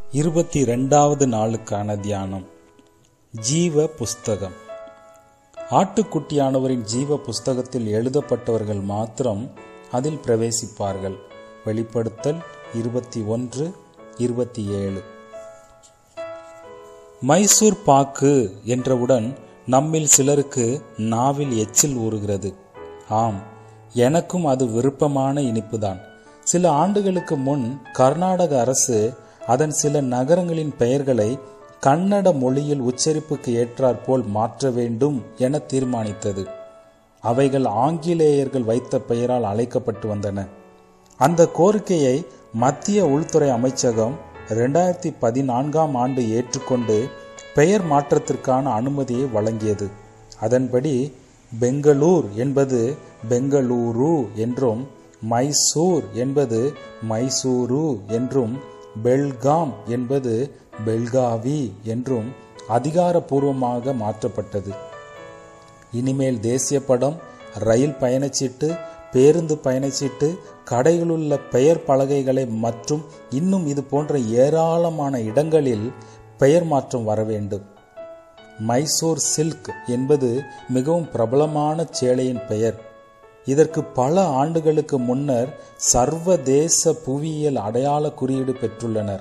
இருபத்தி ரெண்டாவது நாளுக்கான தியானம் ஜீவ புஸ்தகம் ஆட்டுக்குட்டியானவரின் ஜீவ புஸ்தகத்தில் எழுதப்பட்டவர்கள் மாத்திரம் அதில் பிரவேசிப்பார்கள் வெளிப்படுத்தல் இருபத்தி ஒன்று இருபத்தி ஏழு மைசூர் பாக்கு என்றவுடன் நம்மில் சிலருக்கு நாவில் எச்சில் ஊறுகிறது ஆம் எனக்கும் அது விருப்பமான இனிப்புதான் சில ஆண்டுகளுக்கு முன் கர்நாடக அரசு அதன் சில நகரங்களின் பெயர்களை கன்னட மொழியில் உச்சரிப்புக்கு ஏற்றாற்போல் மாற்ற வேண்டும் என தீர்மானித்தது அவைகள் ஆங்கிலேயர்கள் வைத்த பெயரால் அழைக்கப்பட்டு வந்தன அந்த கோரிக்கையை மத்திய உள்துறை அமைச்சகம் இரண்டாயிரத்தி பதினான்காம் ஆண்டு ஏற்றுக்கொண்டு பெயர் மாற்றத்திற்கான அனுமதியை வழங்கியது அதன்படி பெங்களூர் என்பது பெங்களூரு என்றும் மைசூர் என்பது மைசூரு என்றும் பெல்காம் என்பது பெல்காவி என்றும் அதிகாரப்பூர்வமாக மாற்றப்பட்டது இனிமேல் தேசிய படம் ரயில் பயணச்சீட்டு பேருந்து பயணச்சீட்டு கடைகளுள்ள பெயர் பலகைகளை மற்றும் இன்னும் இது போன்ற ஏராளமான இடங்களில் பெயர் மாற்றம் வர வேண்டும் மைசூர் சில்க் என்பது மிகவும் பிரபலமான சேலையின் பெயர் இதற்கு பல ஆண்டுகளுக்கு முன்னர் சர்வதேச புவியியல் அடையாள குறியீடு பெற்றுள்ளனர்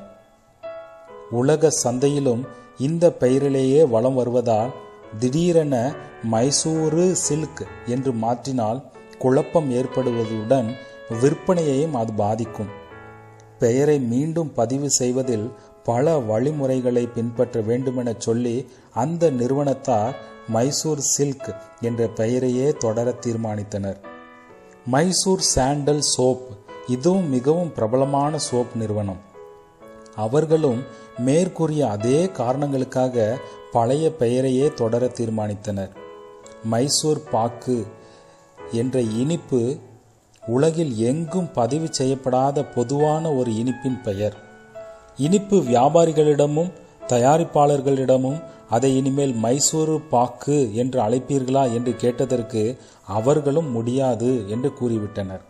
உலக சந்தையிலும் இந்த பெயரிலேயே வலம் வருவதால் திடீரென மைசூரு சில்க் என்று மாற்றினால் குழப்பம் ஏற்படுவதுடன் விற்பனையையும் அது பாதிக்கும் பெயரை மீண்டும் பதிவு செய்வதில் பல வழிமுறைகளை பின்பற்ற வேண்டுமென சொல்லி அந்த நிறுவனத்தார் மைசூர் சில்க் என்ற பெயரையே தொடர தீர்மானித்தனர் மைசூர் சாண்டல் சோப் இதுவும் மிகவும் பிரபலமான சோப் நிறுவனம் அவர்களும் மேற்கூறிய அதே காரணங்களுக்காக பழைய பெயரையே தொடர தீர்மானித்தனர் மைசூர் பாக்கு என்ற இனிப்பு உலகில் எங்கும் பதிவு செய்யப்படாத பொதுவான ஒரு இனிப்பின் பெயர் இனிப்பு வியாபாரிகளிடமும் தயாரிப்பாளர்களிடமும் அதை இனிமேல் மைசூரு பாக்கு என்று அழைப்பீர்களா என்று கேட்டதற்கு அவர்களும் முடியாது என்று கூறிவிட்டனர்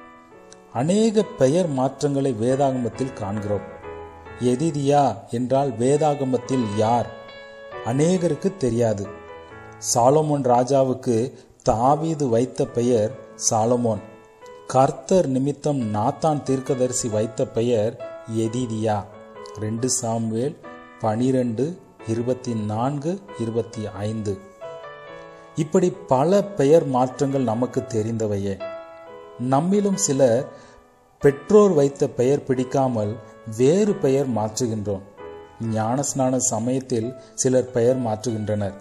அநேக பெயர் மாற்றங்களை வேதாகமத்தில் காண்கிறோம் எதிதியா என்றால் வேதாகமத்தில் யார் அநேகருக்கு தெரியாது சாலமோன் ராஜாவுக்கு தாவீது வைத்த பெயர் சாலமோன் கர்த்தர் நிமித்தம் நாத்தான் தீர்க்கதரிசி வைத்த பெயர் எதிதியா ரெண்டு சாம்வேல் பனிரெண்டு இருபத்தி நான்கு இருபத்தி ஐந்து இப்படி பல பெயர் மாற்றங்கள் நமக்கு தெரிந்தவையே நம்மிலும் சிலர் பெற்றோர் வைத்த பெயர் பிடிக்காமல் வேறு பெயர் மாற்றுகின்றோம் ஞானஸ்நான சமயத்தில் சிலர் பெயர் மாற்றுகின்றனர்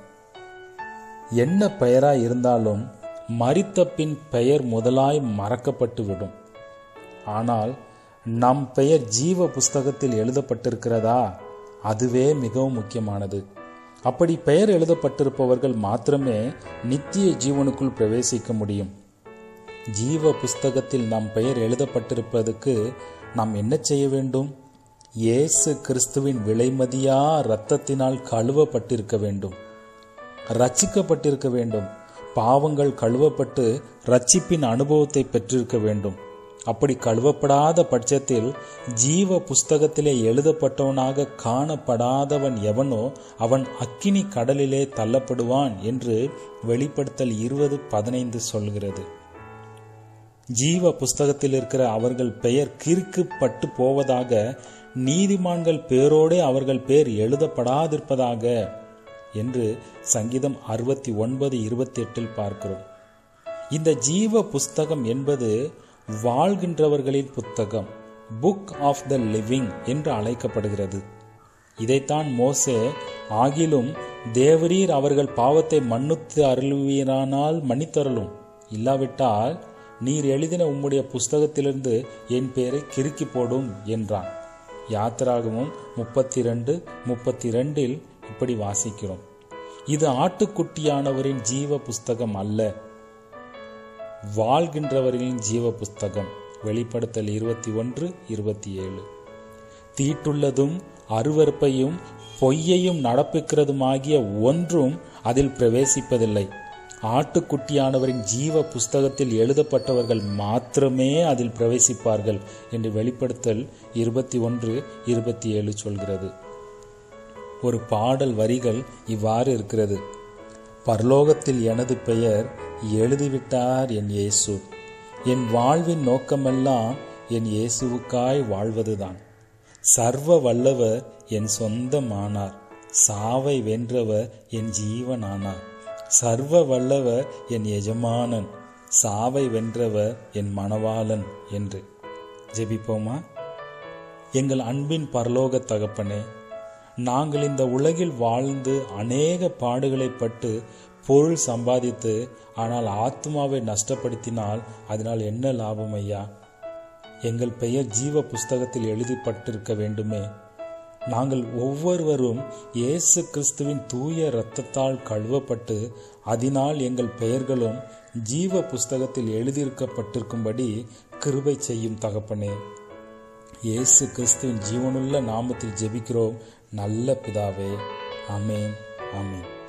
என்ன பெயராய் இருந்தாலும் மறித்த பின் பெயர் முதலாய் மறக்கப்பட்டு விடும் ஆனால் நம் பெயர் ஜீவ புஸ்தகத்தில் எழுதப்பட்டிருக்கிறதா அதுவே மிகவும் முக்கியமானது அப்படி பெயர் எழுதப்பட்டிருப்பவர்கள் மாத்திரமே நித்திய ஜீவனுக்குள் பிரவேசிக்க முடியும் ஜீவ புஸ்தகத்தில் நம் பெயர் எழுதப்பட்டிருப்பதற்கு நாம் என்ன செய்ய வேண்டும் இயேசு கிறிஸ்துவின் விலைமதியா இரத்தத்தினால் கழுவப்பட்டிருக்க வேண்டும் ரட்சிக்கப்பட்டிருக்க வேண்டும் பாவங்கள் கழுவப்பட்டு ரட்சிப்பின் அனுபவத்தை பெற்றிருக்க வேண்டும் அப்படி கழுவப்படாத பட்சத்தில் ஜீவ புஸ்தகத்திலே எழுதப்பட்டவனாக காணப்படாதவன் எவனோ அவன் அக்கினி கடலிலே தள்ளப்படுவான் என்று வெளிப்படுத்தல் இருபது பதினைந்து சொல்கிறது ஜீவ புஸ்தகத்தில் இருக்கிற அவர்கள் பெயர் கிறுக்குப்பட்டு போவதாக நீதிமான்கள் பேரோடே அவர்கள் பேர் எழுதப்படாதிருப்பதாக என்று சங்கீதம் அறுபத்தி ஒன்பது இருபத்தி எட்டில் பார்க்கிறோம் இந்த ஜீவ புஸ்தகம் என்பது வாழ்கின்றவர்களின் புத்தகம் புக் ஆஃப் த லிவிங் என்று அழைக்கப்படுகிறது இதைத்தான் மோசே ஆகிலும் தேவரீர் அவர்கள் பாவத்தை மன்னித்து அருள்வீரானால் மன்னித்தருளும் இல்லாவிட்டால் நீர் எழுதின உம்முடைய புஸ்தகத்திலிருந்து என் பெயரை கிறுக்கி போடும் என்றான் யாத்திராகமும் முப்பத்தி ரெண்டு முப்பத்தி ரெண்டில் இப்படி வாசிக்கிறோம் இது ஆட்டுக்குட்டியானவரின் ஜீவ புஸ்தகம் அல்ல வாழ்கின்றவர்களின் ஜீவ புஸ்தகம் வெளிப்படுத்தல் இருபத்தி ஒன்று இருபத்தி ஏழு தீட்டுள்ளதும் அருவறுப்பையும் பொய்யையும் நடப்பிக்கிறதுமாகிய ஒன்றும் அதில் பிரவேசிப்பதில்லை ஆட்டுக்குட்டியானவரின் ஜீவ புஸ்தகத்தில் எழுதப்பட்டவர்கள் மாத்திரமே அதில் பிரவேசிப்பார்கள் என்று வெளிப்படுத்தல் இருபத்தி ஒன்று இருபத்தி ஏழு சொல்கிறது ஒரு பாடல் வரிகள் இவ்வாறு இருக்கிறது பரலோகத்தில் எனது பெயர் எழுதிவிட்டார் என் இயேசு என் வாழ்வின் நோக்கமெல்லாம் என் இயேசுவுக்காய் வாழ்வதுதான் சர்வ வல்லவர் என் சொந்தமானார் சாவை வென்றவர் என் ஜீவனானார் சர்வ வல்லவர் என் எஜமானன் சாவை வென்றவர் என் மணவாளன் என்று ஜெபிப்போமா எங்கள் அன்பின் பரலோக தகப்பனே நாங்கள் இந்த உலகில் வாழ்ந்து அநேக பாடுகளை பட்டு பொருள் சம்பாதித்து ஆனால் ஆத்மாவை நஷ்டப்படுத்தினால் அதனால் என்ன லாபம் ஐயா எங்கள் பெயர் ஜீவ புஸ்தகத்தில் எழுதப்பட்டிருக்க வேண்டுமே நாங்கள் ஒவ்வொருவரும் இயேசு கிறிஸ்துவின் தூய இரத்தத்தால் கழுவப்பட்டு அதனால் எங்கள் பெயர்களும் ஜீவ புஸ்தகத்தில் எழுதியிருக்கப்பட்டிருக்கும்படி கிருபை செய்யும் தகப்பனே இயேசு கிறிஸ்துவின் ஜீவனுள்ள நாமத்தில் ஜெபிக்கிறோம் நல்ல பிதாவே ஆமேன் ஆமேன்